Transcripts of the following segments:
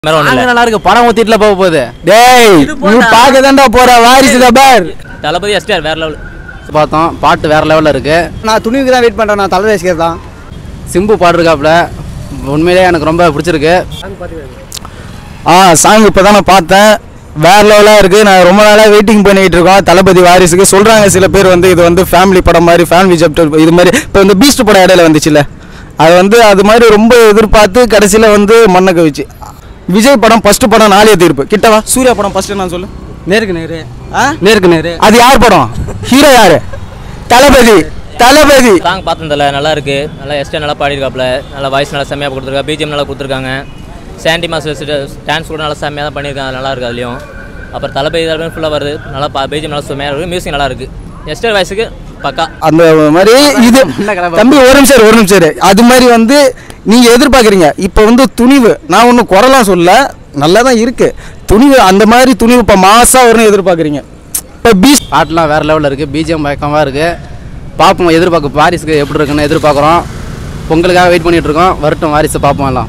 வேற ஒண்ணும் இல்ல நல்லா இருக்கு படம் ஊத்திட்டுல போக போகுது டேய் நீ பார்க்க தான்டா போற வாரிசு தான் பார் தளபதி எஸ்டிஆர் வேற லெவல் பார்த்தோம் பாட்டு வேற லெவல்ல இருக்கு நான் துணிவுக்கு தான் வெயிட் பண்ணுறேன் நான் தலை ரசிகர் தான் சிம்பு பாடுறாப்ல உண்மையிலேயே எனக்கு ரொம்ப பிடிச்சிருக்கு ஆ சாங் இப்போ தான் நான் பார்த்தேன் வேற லெவலாக இருக்குது நான் ரொம்ப நாளாக வெயிட்டிங் பண்ணிட்டு இருக்கோம் தளபதி வாரிசுக்கு சொல்கிறாங்க சில பேர் வந்து இது வந்து ஃபேமிலி படம் மாதிரி ஃபேமிலி சாப்டர் இது மாதிரி இப்போ இந்த பீஸ்ட் படம் இடையில வந்துச்சுல்ல அது வந்து அது மாதிரி ரொம்ப எதிர்பார்த்து கடைசியில் வந்து மண்ணை கவிச்சு விஜய் படம் ஃபர்ஸ்ட் படம் நாளைய தீர்ப்பு கிட்டவா சூர்யா படம் ஃபர்ஸ்ட் நான் சொல்லு நேருக்கு நேரு ஆ நேருக்கு நேரு அது யார் படம் ஹீரோ யாரு தளபதி தளபதி சாங் பார்த்ததில்ல நல்லா இருக்கு நல்லா எஸ்டிஆர் நல்லா பாடியிருக்காப்ல நல்லா வாய்ஸ் நல்லா செம்மையாக கொடுத்துருக்கா பிஜிஎம் நல்லா கொடுத்துருக்காங்க சாண்டி மாஸ்டர் டான்ஸ் கூட நல்லா செம்மையாக தான் பண்ணியிருக்காங்க அது நல்லா இருக்கு அதுலேயும் அப்புறம் தளபதி தளபதி ஃபுல்லாக வருது நல்லா பிஜிஎம் நல்லா செம்மையாக இருக்கு மியூசிக் நல்லா இருக்கு எஸ்டிஆர் வாய்ஸுக்கு பக்கா அந்த மாதிரி இது தம்பி ஒரு நிமிஷம் இரு, ஒரு நிமிஷம் இரு. அது மாதிரி வந்து நீங்க எதிர்பார்க்குறீங்க இப்போ வந்து துணிவு நான் ஒன்றும் குறலாம் சொல்ல நல்லா தான் இருக்கு துணிவு அந்த மாதிரி துணிவு இப்போ மாசா வரும்னு எதிர்பார்க்குறீங்க இப்போ பீஸ் பாட்டுலாம் வேற லெவல்ல இருக்கு பிஜிஎம் பயக்கமாக இருக்கு பார்ப்போம் எதிர்பார்க்க வாரிசுக்கு எப்படி இருக்குன்னு எதிர்பார்க்குறோம் பொங்கலுக்காக வெயிட் பண்ணிட்டு இருக்கோம் வரட்டும் வாரிசு பார்ப்போம் எல்லாம்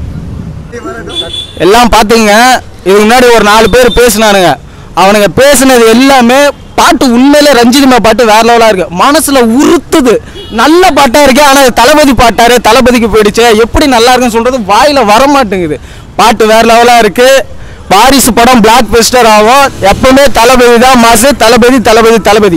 எல்லாம் பார்த்தீங்க இதுக்கு முன்னாடி ஒரு நாலு பேர் பேசினானுங்க அவனுங்க பேசுனது எல்லாமே பாட்டு உண்மையிலே ரஞ்சிதமா பாட்டு வேற லெவலாக இருக்கு மனசுல உறுத்துது நல்ல பாட்டா இருக்கு ஆனால் இது தளபதி பாட்டாரு தளபதிக்கு போயிடுச்சே எப்படி நல்லா இருக்குன்னு சொல்றது வாயில வர மாட்டேங்குது பாட்டு வேற லெவலாக இருக்கு வாரிசு படம் பிளாக் பெஸ்டர் ஆகும் எப்பவுமே தளபதி தான் மாசு தளபதி தளபதி தளபதி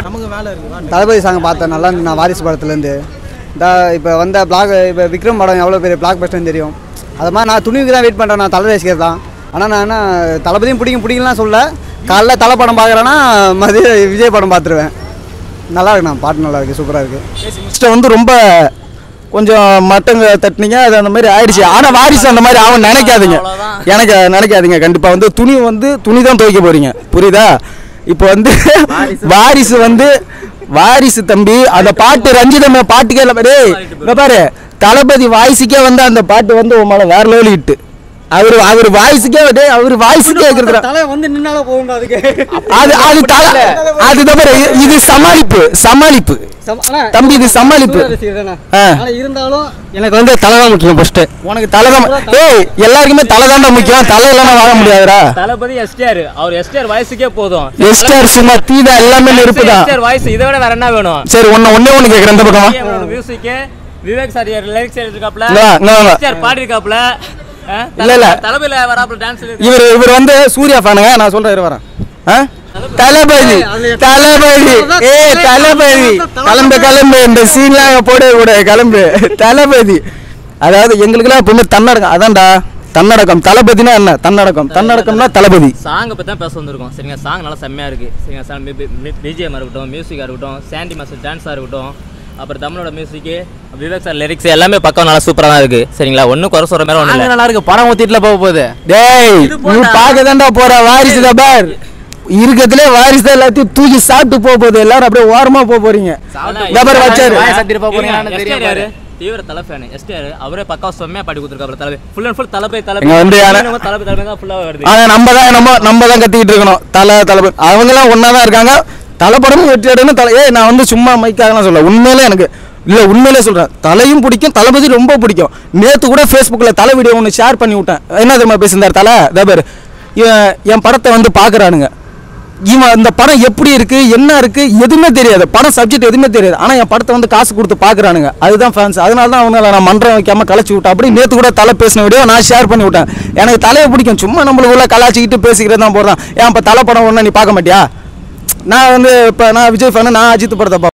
தளபதி சாங் பார்த்தேன் நல்லா இருந்து நான் வாரிசு படத்துலேருந்து இந்த இப்போ வந்த பிளாக் இப்போ விக்ரம் படம் எவ்வளோ பெரிய பிளாக் பஸ்டர்னு தெரியும் அது மாதிரி நான் துணிவுக்கு தான் வெயிட் பண்ணுறேன் நான் தலை ரசிகர் தான் ஆனால் நான் என்ன தளபதியும் பிடிக்கும் பிடிக்கலாம் சொல்ல காலைல தலை படம் பார்க்குறேன்னா மதிய விஜய் படம் பார்த்துருவேன் நல்லா இருக்கு நான் பாட்டு நல்லா இருக்கு சூப்பராக இருக்குது ஃபஸ்ட்டு வந்து ரொம்ப கொஞ்சம் மட்டங்க தட்டினீங்க அது அந்த மாதிரி ஆயிடுச்சு ஆனால் வாரிசு அந்த மாதிரி அவன் நினைக்காதீங்க அவ்வளவுதான். எனக்கு நினைக்காதீங்க கண்டிப்பாக வந்து துணி வந்து துணி தான் துவைக்க போறீங்க புரியுதா இப்போ வந்து வாரிசு வந்து வாரிசு தம்பி அந்த பாட்டு ரஞ்சிதமே பாட்டுக்கே இல்லை டேய் இங்க பாரு தளபதி வாய்ஸுக்கே வந்து அந்த பாட்டு வந்து உன் மேலே வேற லெவலில் இட்டு அவர் அவர் வாய்ஸுக்கே டேய் அவர் வாய்ஸுக்கே இருக்கிற தலை வந்து நின்னால போகணும் அதுக்கு அது அது தலை அது தவிர இது சமாளிப்பு சமாளிப்பு தம்பி இது சமாளிப்பு ஆ. ஆனால் இருந்தாலும் எனக்கு வந்து தலை தான் முக்கியம் ஃபஸ்ட்டு உனக்கு தலை தான் ஏய் எல்லாருக்குமே தலை தான்டா முக்கியம் தலை இல்லைன்னா வாழ முடியாதுடா தளபதி எஸ்டிஆர் அவர் எஸ்டிஆர் வாய்ஸுக்கே போதும் எஸ்டார் சும்மா தீதா எல்லாமே நெருப்பு தான் எஸ்டிஆர் வாய்ஸ் இதை விட வேற என்ன வேணும் சரி ஒன்னு ஒன்னே ஒன்று கேட்குறேன் இந்த பக்கமா மியூசிக் விவேக் சார் லிரிக்ஸ் எழுதிருக்காப்ல இல்ல, இல்ல, இல்ல. எஸ்டிஆர் பாடிருக்காப்ல இல்ல, இல்ல. தளபதியில வராப்ல டான்ஸ் இவர் இவர் வந்து சூர்யா ஃபேனுங்க நான் சொல்றேன் இரு வரேன் ஆ? தளபதி தளபதி ஏ தளபதி கிளம்பு கிளம்பு இந்த சீன்லாம் அங்க போடவே கூடாது கிளம்பு தளபதி அதாவது எங்களுக்குலாம் எப்பவுமே தன்னடக்கம் அதான்டா தன்னடக்கம் தளபதினா என்ன தன்னடக்கம் தன்னடக்கம்னா தளபதி சாங் பற்றி தான் பேச வந்திருக்கோம் சரிங்க சாங் நல்லா செம்மையாக இருக்குது சரிங்க சாங் பிஜிஎம் இருக்கட்டும் மியூசிக்காக இருக்கட்டும் சாண்டி மாஸ்டர் டான்ஸாக இருக்கட்டும் அப்புறம் தமிழோட மியூசிக்கு விவேக் சார் லிரிக்ஸ் எல்லாமே பக்கம் நல்லா சூப்பராக தான் இருக்குது சரிங்களா ஒன்றும் குறை சொல்கிற மாதிரி ஒன்றும் இல்லை நல்லா இருக்கு படம் ஊத்திட்டுல போக போகுது டேய் நீ பார்க்க தான்டா போற வாரிசு தான் பார் இருக்கத்திலே வாரிசு தான் எல்லாத்தையும் தூக்கி சாப்பிட்டு போக போகுது எல்லாரும் அப்படியே ஓரமா போக போறீங்க இந்த பாரு வச்சாரு வாய் சத்திட்டு போக போறீங்களான்னு தெரியும் பாரு. தீவிர தலை ஃபேன் எஸ்டிஆர் அவரே பக்கா செம்மையாக பாடி கொடுத்துருக்காரு தலை ஃபுல் அண்ட் ஃபுல் தளபதி தளபதி இங்க வந்து யாரு- நம்ம தளபதி தளபதி தான் ஃபுல்லாக வருது ஆனா நம்ம தான் நம்ம நம்ம தான் கத்திக்கிட்டு இருக்கணும் தலை தளபதி அவங்க எல்லாம் ஒன்னா தான் இருக்காங்க தலைப்படமும் வெற்றி அடையணும் தலை ஏய் நான் வந்து சும்மா மைக்காகலாம் சொல்ல உண்மையிலே எனக்கு இல்ல உண்மையிலே சொல்றேன் தலையும் பிடிக்கும் தளபதி ரொம்ப பிடிக்கும் நேத்து கூட ஃபேஸ்புக்கில் தலை வீடியோ ஒன்று ஷேர் பண்ணி விட்டேன் என்ன தெரியுமா பேசியிருந்தார் தலை இதோ பாரு இவன் என் படத்தை வந்து பார்க்குறானுங்க இவன் இந்த படம் எப்படி இருக்கு என்ன இருக்கு எதுவுமே தெரியாது படம் சப்ஜெக்ட் எதுவுமே தெரியாது ஆனா என் படத்தை வந்து காசு கொடுத்து பாக்குறானுங்க அதுதான் ஃபேன்ஸ் அதனால தான் அவங்கள நான் மன்றம் வைக்காம கலைச்சு விட்டேன் அப்படி நேத்து கூட தலை பேசின வீடியோ நான் ஷேர் பண்ணி விட்டேன் எனக்கு தலையை பிடிக்கும் சும்மா நம்மளுக்குள்ள கலாச்சிக்கிட்டு பேசிக்கிறது தான் போடுறான் ஏன் இப்போ தலை படம் ஒன்று நீ பார்க்க மாட்டியா நான் வந்து இப்போ நான் விஜய் ஃபேனு நான் அஜித் படத்தை பார்ப்பேன்